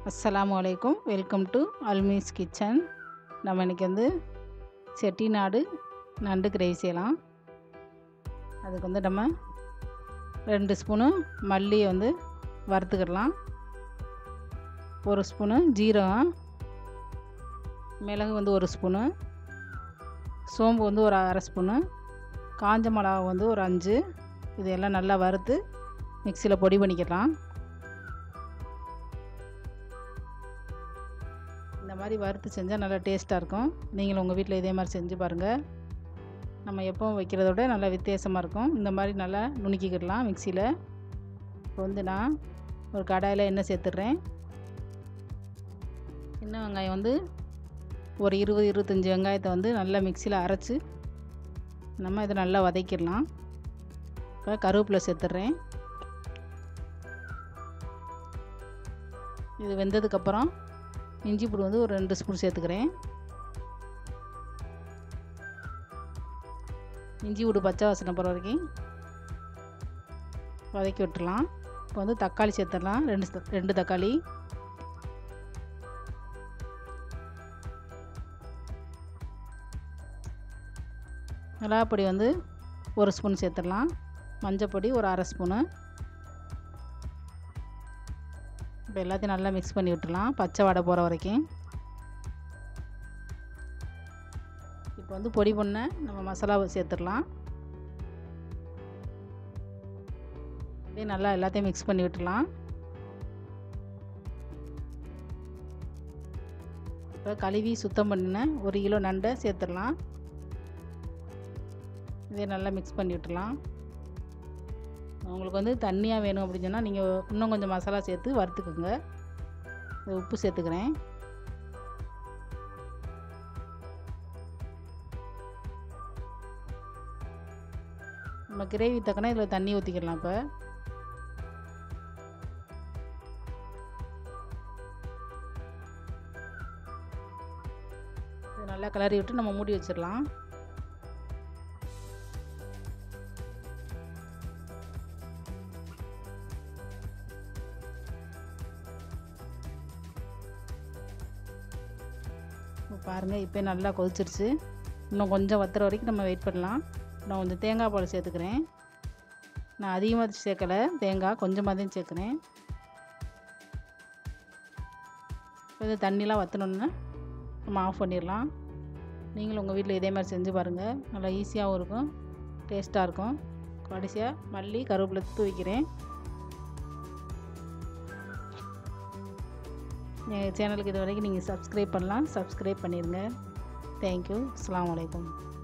அஸ்ஸலாமு அலைக்கும் welcome to அல்மீஸ் kitchen நம்ம இன்றைக்கி வந்து செட்டிநாடு நண்டு கிரேவி செய்யலாம் அதுக்கு வந்து நம்ம ரெண்டு ஸ்பூனு மல்லியை வந்து வறுத்துக்கிடலாம் ஒரு ஸ்பூனு ஜீரகம் மிளகு வந்து ஒரு ஸ்பூனு சோம்பு வந்து ஒரு அரை ஸ்பூனு காஞ்ச மிளகா வந்து ஒரு அஞ்சு இதையெல்லாம் நல்லா வறுத்து மிக்சியில் பொடி பண்ணிக்கலாம் இந்த மாதிரி வறுத்து செஞ்சால் நல்லா டேஸ்ட்டாக இருக்கும் நீங்களும் உங்கள் வீட்டில் இதே மாதிரி செஞ்சு பாருங்கள் நம்ம எப்பவும் வைக்கிறத விட நல்லா வித்தியாசமாக இருக்கும் இந்த மாதிரி நல்லா நுணுக்கிக்கிடலாம் மிக்சியில் இப்போ வந்து நான் ஒரு கடாயில் எண்ணெய் சேர்த்துட்றேன் சின்ன வெங்காயம் வந்து ஒரு இருபது இருபத்தஞ்சி வெங்காயத்தை வந்து நல்லா மிக்சியில் அரைச்சி நம்ம இதை நல்லா வதக்கிடலாம் இப்போ கருவேப்பிலை சேர்த்துட்றேன் இது வெந்ததுக்கப்புறம் இஞ்சி பூடு வந்து ஒரு ரெண்டு ஸ்பூன் சேர்த்துக்கிறேன் இஞ்சி பூடு பச்சை வாசனை போகிற வரைக்கும் வதக்கி விட்டுடலாம் இப்போ வந்து தக்காளி சேர்த்துடலாம் ரெண்டு ரெண்டு தக்காளி மிளகாப்பொடி வந்து ஒரு ஸ்பூன் சேர்த்துடலாம் மஞ்சப்பொடி ஒரு அரை ஸ்பூனு இப்போ எல்லாத்தையும் நல்லா மிக்ஸ் பண்ணி விட்டுலாம் பச்சை வடை போகிற வரைக்கும் இப்போ வந்து பொடி பண்ண நம்ம மசாலாவை சேர்த்துடலாம் அப்படியே நல்லா எல்லாத்தையும் மிக்ஸ் பண்ணி விட்டுலாம் இப்போ கழுவி சுத்தம் பண்ணின ஒரு கிலோ நண்டை சேர்த்துடலாம் இதே நல்லா மிக்ஸ் பண்ணி விட்டுலாம் உங்களுக்கு வந்து தண்ணியாக வேணும் அப்படின்னு சொன்னால் நீங்கள் இன்னும் கொஞ்சம் மசாலா சேர்த்து வறுத்துக்குங்க உப்பு சேர்த்துக்கிறேன் நம்ம கிரேவி தக்கனா இதில் தண்ணி ஊற்றிக்கலாம் இப்போ நல்லா கிளறி விட்டு நம்ம மூடி வச்சிடலாம் பாருங்கள் இப்போ நல்லா கொதிச்சிருச்சு இன்னும் கொஞ்சம் வத்துற வரைக்கும் நம்ம வெயிட் பண்ணலாம் நான் கொஞ்சம் தேங்காய் பால் சேர்த்துக்கிறேன் நான் அதிகமாக சேர்க்கலை தேங்காய் கொஞ்சமாக தான் சேர்க்குறேன் கொஞ்சம் தண்ணிலாம் வற்றணுன்னு நம்ம ஆஃப் பண்ணிடலாம் நீங்களும் உங்கள் வீட்டில் இதே மாதிரி செஞ்சு பாருங்கள் நல்லா ஈஸியாகவும் இருக்கும் டேஸ்ட்டாக இருக்கும் கடைசியாக மல்லி கருவேப்பிலை தூ வைக்கிறேன் எங்கள் சேனலுக்கு இது வரைக்கும் நீங்கள் சப்ஸ்கிரைப் பண்ணலாம் சப்ஸ்கிரைப் பண்ணிடுங்க தேங்க்யூ அஸ்லாம் வலைக்கம்